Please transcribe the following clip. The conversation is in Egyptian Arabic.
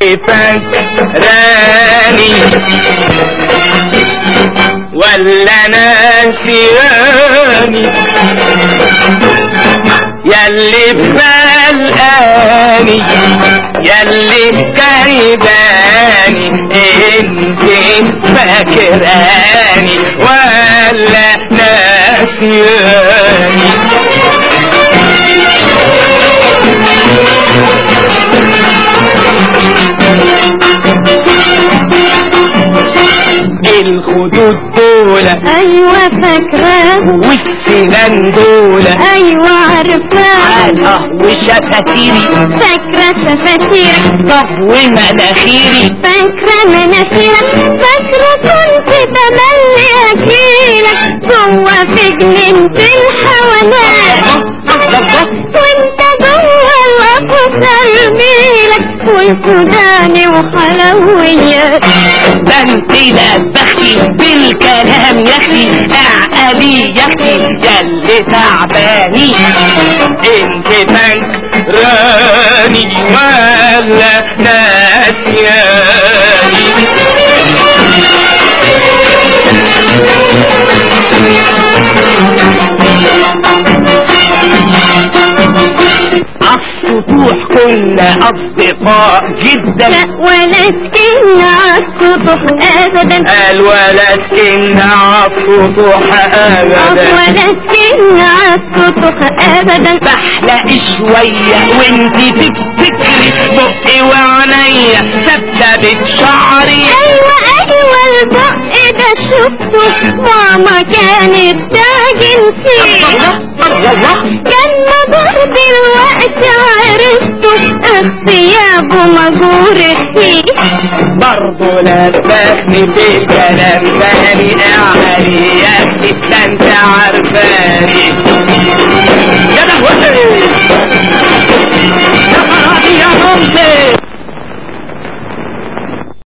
فاكراني ولا ناسياني ياللي بقلقاني ياللي كايداني انت فاكراني ولا ناسياني الخدود دول ايوه فاكراه والسنان دول ايوه عارفاه الله وشفاتيري فاكرة شفاتيرك طب ومناخيري فاكرة مناخيرك فاكرة كنت تملي اجيلك جوا في جنينة الحيوانات وانت جوا الوقف ترميلك والسوداني وحلويات ده انت لبختي بالكلام يا اختي اعقلي يا اختي يا اللي تعباني انت فاكراني ولا ناسياني السطوح كنا اصدقاء جدا لا ولا سكنا عالسطح ابدا قال ولا سكن عالسطوح ابدا ولا سكنا عالسطح ابدا بحلق شوية وانتي تفتكري بقي وعينيا ثبتة شعري ايوه ايوه البق ده شفته ماما كانت تعجن فيه كان مدار دلوقتي عرفته اغتيابه مجور فيه برضه لبخني في الكلام تاني اعلي يا اختي ده انت عارفاني